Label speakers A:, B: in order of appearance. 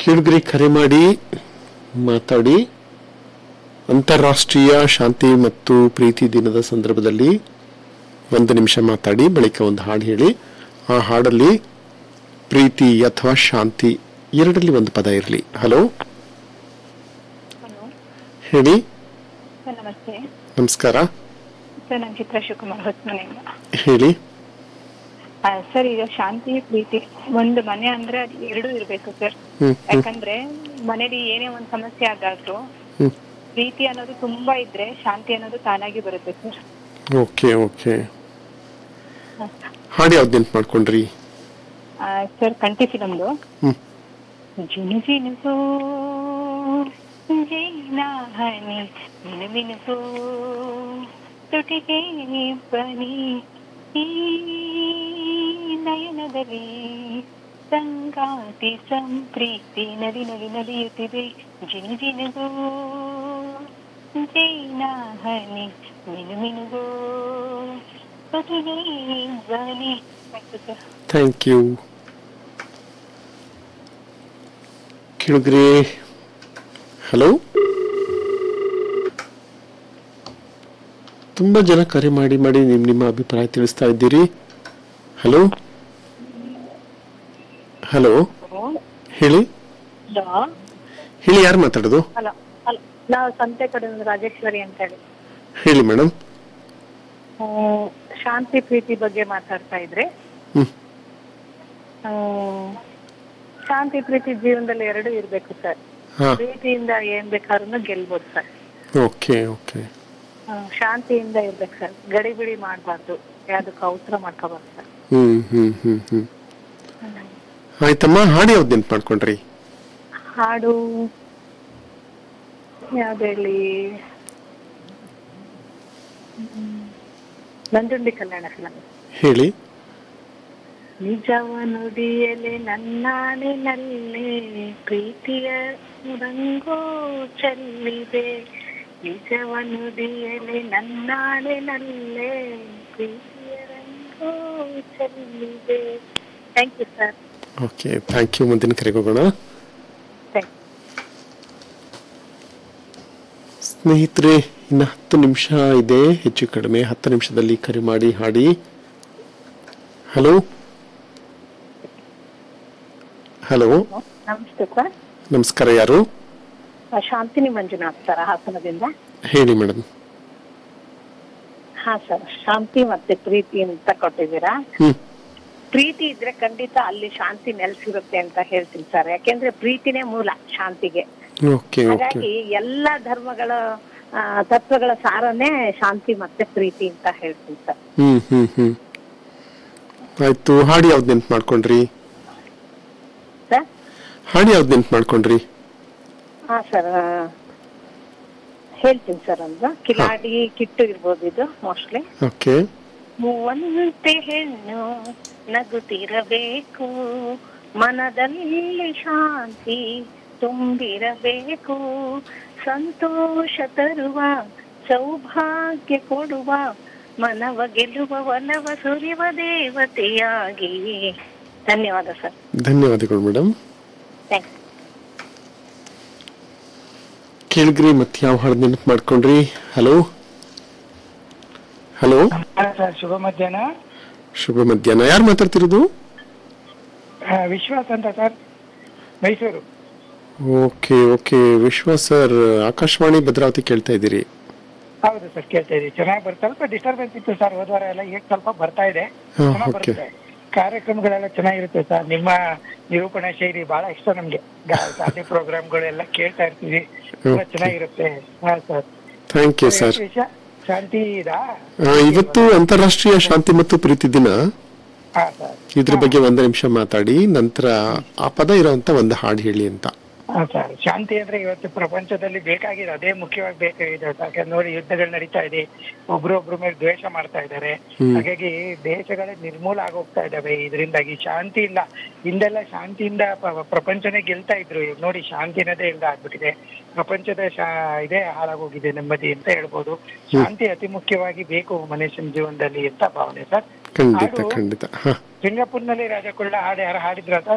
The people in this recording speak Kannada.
A: ಕೇಳಿದ್ರಿ ಕರೆ ಮಾಡಿ ಮಾತಾಡಿ ಅಂತಾರಾಷ್ಟ್ರೀಯ ಶಾಂತಿ ಮತ್ತು ಪ್ರೀತಿ ದಿನದ ಸಂದರ್ಭದಲ್ಲಿ ಒಂದು ನಿಮಿಷ ಮಾತಾಡಿ ಬಳಿಕ ಒಂದು ಹಾಡು ಹೇಳಿ ಆ ಹಾಡಲ್ಲಿ ಪ್ರೀತಿ ಅಥವಾ ಶಾಂತಿ ಎರಡರಲ್ಲಿ ಒಂದು ಪದ ಇರಲಿ ಹಲೋ
B: ಹಲೋ
A: ಹೇಳಿ
B: ಸರ್ ನಮಸ್ತೆ
A: ನಮಸ್ಕಾರ
B: ಸರ್ ನಾನು ಚಿತ್ರ ಶಿವಕುಮಾರ್ ಹೊಸಮನೆಯಿಂದ
A: ಹೇಳಿ
B: ಆ, ಸರ್ ಈಗ ಶಾಂತಿ ಪ್ರೀತಿ ಒಂದು ಮನೆ ಅಂದ್ರೆ ಅದು ಎರಡೂ ಇರ್ಬೇಕು ಸರ್
A: ಹ್ಮ್ ಹ್ಮ್
B: ಯಾಕಂದ್ರೆ ಮನೇಲಿ ಏನೇ ಒಂದು ಸಮಸ್ಯೆ ಆಗಾದ್ರು
A: ಹ್ಮ್
B: ಪ್ರೀತಿ ಅನ್ನೋದು ತುಂಬಾ ಇದ್ರೆ ಶಾಂತಿ ಅನ್ನೋದು ತಾನಾಗಿ ಬರುತ್ತೆ ಸರ್
A: ಓಕೆ ಓಕೆ ಹಾಡು ಯಾವ್ದು ನೆನ್ಪು ಮಾಡ್ಕೊಂಡ್ರಿ
B: ಆ, ಸರ್ ಕಂಠಿ ಫಿಲಮ್ದು
A: ಹ್ಮ್
B: ಜಿನು ಜಿನುಗೋ ಜೇನ ಹನಿ ಮಿನು ಮಿನುಗೋ ತುಟಿಗೆ ಬನಿ ಈ ನಯನದಲ್ಲಿ ಸಂಗಾತಿ ಸಂಪ್ರೀತಿ ನದಿ ನದಿ ನಲಿಯುತ್ತಿದೆ ಜಿನು ಜಿನುಗೋ ಜೇನ ಹನಿ ಮಿನು ಮಿನುಗೋ ತುಟಿಗೆ ಬನಿ ಆಯ್ತು ಸರ್
A: ಥ್ಯಾಂಕ್ ಯು ಕೇಳಿದ್ರಿ ಹಲೋ ತುಂಬ ಜನ ಕರೆ ಮಾಡಿ ಮಾಡಿ ನಿಮ್ಮ ನಿಮ್ಮ ಅಭಿಪ್ರಾಯ ತಿಳಿಸ್ತಾ ಇದ್ದೀರಿ ಹಲೋ ಹಲೋ ಹೇಳಿ ಹೇಳಿ ಯಾರು ಮಾತಾಡೋದು
B: ಅಲ್ಲ ಅಲ್ಲ ನಾವು ಸಂತೆ ಕಡೆಯಿಂದ ರಾಜೇಶ್ವರಿ ಅಂತ ಹೇಳಿ
A: ಹೇಳಿ ಮೇಡಮ್
B: ಹ್ಮ್, ಶಾಂತಿ ಪ್ರೀತಿ ಬಗ್ಗೆ ಮಾತಾಡ್ತಾ ಇದ್ರೆ
A: ಹ್ಮ್
B: ಹ್ಮ್, ಶಾಂತಿ ಪ್ರೀತಿ ಜೀವನದಲ್ಲಿ ಎರಡು ಇರ್ಬೇಕು ಸರ್
A: ಹಾಂ
B: ಪ್ರೀತಿಯಿಂದ ಏನ್ ಬೇಕಾದ್ರೂ ಗೆಲ್ಬೋದು ಸರ್
A: ಓಕೆ ಓಕೆ
B: ಹ್ಮ್, ಶಾಂತಿಯಿಂದ ಇರ್ಬೇಕು ಸರ್ ಗಡಿಬಿಡಿ ಮಾಡಬಾರ್ದು ಯಾವ್ದಕ್ಕೆ ಅವಸರ ಮಾಡ್ಕೋಬಾರ್ದು ಸರ್
A: ಹ್ಮ್ ಹ್ಮ್ ಹ್ಮ್ ಹ್ಮ್ ಆಯ್ತಮ್ಮ ಹಾಡು ಯಾವ್ದು ನೆನ್ಪು ಮಾಡ್ಕೊಂಡ್ರಿ
B: ಹಾಡು ಯಾವ್ದು ಹೇಳಿ ಹ್ಮ್, ನಂಜುಂಡಿ ಕಲ್ಯಾಣ ಫಿಲಂ
A: ಹೇಳಿ
B: ನಿಜವ ನುಡಿಯಲೆ ನನ್ನಾಣಿನಲ್ಲೇ ಪ್ರೀತಿಯ ರಂಗೋ ಚೆಲ್ಲಿದೆ ನಿಜವ ನುಡಿಯಲೆ ನನ್ನಾಣಿನಲ್ಲೇ ಪ್ರೀತಿಯ ರಂಗೋ ಚೆಲ್ಲಿದೆ thank you sir
A: okay thank you ಮುಂದಿನ ಕರೆಗೆ ಹೋಗೋಣ
B: ಥ್ಯಾಂಕ್
A: ಸ್ನೇಹಿತರೆ ಇನ್ನು ಹತ್ತು ನಿಮಿಷ ಇದೆ ಹೆಚ್ಚು ಕಡಿಮೆ ಹತ್ತು ನಿಮಿಷದಲ್ಲಿ ಕರೆ ಮಾಡಿ ಹಾಡಿ ಹಲೋ ಹಲೋ
B: ನಮಸ್ತೆ ಸರ್
A: ನಮಸ್ಕಾರ ಯಾರು
B: ಶಾಂತಿನಿ ಮಂಜುನಾಥ್ ಸರ್ ಹಾಸನದಿಂದ
A: ಹೇಳಿ ಮೇಡಮ್
B: ಹಾ ಸರ್ ಶಾಂತಿ ಮತ್ತೆ ಪ್ರೀತಿ ಅಂತ ಕೊಟ್ಟಿದ್ದೀರಾ
A: ಹ್ಮ್
B: ಪ್ರೀತಿ ಇದ್ರೆ ಖಂಡಿತ ಅಲ್ಲಿ ಶಾಂತಿ ನೆಲೆಸಿರುತ್ತೆ ಅಂತ ಹೇಳ್ತೀನಿ ಸರ್ ಯಾಕೆಂದ್ರೆ ಪ್ರೀತಿನೇ ಮೂಲ ಶಾಂತಿಗೆ
A: ಓಕೆ ಓಕೆ
B: ಹಾಗಾಗಿ ಎಲ್ಲ ಧರ್ಮಗಳ ಆ, ತತ್ವಗಳ ಸಾರನೇ ಶಾಂತಿ ಮತ್ತೆ ಪ್ರೀತಿ ಅಂತ ಹೇಳ್ತೀನಿ ಸರ್
A: ಹ್ಮ್ ಹ್ಮ್ ಹ್ಮ್ ಆಯ್ತು ಹಾಡು ಯಾವ್ದು ನೆನ್ಪು ಮಾಡ್ಕೊಂಡ್ರಿ
B: ಸರ್
A: ಹಾಡು ಯಾವ್ದು ನೆನ್ಪು ಮಾಡ್ಕೊಂಡ್ರಿ
B: ಹಾ ಸರ್ ಹೇಳ್ತೀನಿ ಸರ್ ಒಂದು ಕಿಲಾಡಿ ಕಿಟ್ಟು ಇರ್ಬೋದು ಇದು ಮೋಸ್ಟ್ಲಿ
A: ಓಕೆ
B: ಮೂವಂತೆ ಹೆಣ್ಣು ನಗುತ್ತಿರಬೇಕು ಮನದಲ್ಲಿ ಶಾಂತಿ ತುಂಬಿರಬೇಕು ಸಂತೋಷ ತರುವ ಸೌಭಾಗ್ಯ ಕೊಡುವ ಮನವ ಗೆಲ್ಲುವ ಒಲವ ಸುರಿವ ದೇವತೆಯಾಗಿ ಧನ್ಯವಾದ ಸರ್
A: ಧನ್ಯವಾದಗಳು ಮೇಡಮ್
B: ಥ್ಯಾಂಕ್ಸ್
A: ಕೇಳಿದ್ರಿ ಮತ್ತೆ ಯಾವ ಹಾಡು ನೆನಪು ಮಾಡ್ಕೊಂಡ್ರಿ ಹಲೋ ಹಲೋ
C: ನಮಸ್ಕಾರ ಸರ್ ಶುಭ ಮಧ್ಯಾಹ್ನ
A: ಶುಭ ಮಧ್ಯಾಹ್ನ ಯಾರು ಮಾತಾಡ್ತಿರೋದು
C: ಆ, ವಿಶ್ವಾಸ್ ಅಂತ sir Mysuru
A: okay okay Vishwa sir Akashvani Bhadravati ಕೇಳ್ತಾ ಇದ್ದೀರಿ
C: ಹೌದು ಸರ್ ಕೇಳ್ತಾ ಇದ್ದೀವಿ ಚೆನ್ನಾಗಿ ಬರ್ತಾ ಸ್ವಲ್ಪ ಡಿಸ್ಟರ್ಬೆನ್ಸ್ ಇತ್ತು ಸರ್ ಹೋದ್ವಾರ ಎಲ್ಲ ಈಗ ಸ್ವಲ್ಪ ಬರ್ತಾ ಇದೆ
A: ಹಾ,
C: ಚೆನ್ನಾಗಿ
A: okay.
C: ಬರುತ್ತೆ ಕಾರ್ಯಕ್ರಮಗಳೆಲ್ಲ ಚೆನ್ನಾಗಿರುತ್ತೆ ಸರ್ ನಿಮ್ಮ ನಿರೂಪಣಾ ಶೈಲಿ ಬಹಳ ಇಷ್ಟ ನಮ್ಗೆ ಗಾ- ಶಾಲೆ ಪ್ರೋಗ್ರಾಮ್ಗಳೆಲ್ಲ ಕೇಳ್ತಾ ಇರ್ತೀವಿ ತುಂಬಾ
A: Okay.
C: ಚೆನ್ನಾಗಿರುತ್ತೆ ಹಾ ಸರ್
A: ಥ್ಯಾಂಕ್ ಯು ಸರ್
C: ವಿಷಯ ಶಾಂತಿ ಇದಾ
A: ಇವತ್ತು ಅಂತಾರಾಷ್ಟ್ರೀಯ ಶಾಂತಿ ಮತ್ತು ಪ್ರೀತಿ ದಿನ
C: ಹಾ ಸರ್
A: ಇದ್ರ ಬಗ್ಗೆ ಒಂದು ನಿಮಿಷ ಮಾತಾಡಿ ನಂತರ ಆ ಪದ ಇರೋಂತ ಒಂದು ಹಾಡು ಹೇಳಿ ಅಂತ
C: ಹಾ ಸರ್ ಶಾಂತಿ ಅಂದ್ರೆ ಇವತ್ತು ಪ್ರಪಂಚದಲ್ಲಿ ಬೇಕಾಗಿದೆ ಅದೇ ಮುಖ್ಯವಾಗಿ ಬೇಕಾಗಿದೆ ಯಾಕಂದ್ರೆ ನೋಡಿ ಯುದ್ಧಗಳು ನಡೀತಾ ಇದೆ ಒಬ್ರೊಬ್ರ ಮೇಲೆ ದ್ವೇಷ ಮಾಡ್ತಾ ಇದ್ದಾರೆ
A: ಹ್ಮ್.
C: ಹಾಗಾಗಿ ದೇಶಗಳೇ ನಿರ್ಮೂಲ ಆಗೋಗ್ತಾ ಇದಾವೆ ಇದರಿಂದಾಗಿ ಶಾಂತಿ ಇಲ್ಲ ಹಿಂದೆಲ್ಲ ಶಾಂತಿಯಿಂದ ಪ- ಪ್ರಪಂಚನೇ ಗೆಲ್ತಾ ಇದ್ರು ಈಗ ನೋಡಿ ಶಾಂತಿ ಅನ್ನೋದೇ ಇಲ್ದ ಆಗ್ಬಿಟ್ಟಿದೆ ಪ್ರಪಂಚದ ಶಾ ಇದೇ ಹಾಳಾಗೋಗಿದೆ ನೆಮ್ಮದಿ ಅಂತ ಹೇಳ್ಬೋದು ಶಾಂತಿ ಅತಿ ಮುಖ್ಯವಾಗಿ ಬೇಕು ಮನುಷ್ಯನ ಜೀವನದಲ್ಲಿ ಅಂತ ಭಾವನೆ ಸರ್
A: ಖಂಡಿತ
C: ಹಾಡು
A: ಖಂಡಿತ ಹಾ
C: ಸಿಂಗಾಪುರ್ನಲ್ಲಿ ರಾಜ ಕೊಳ್ಳ ಹಾಡು ಯಾರು ಹಾಡಿದ್ರ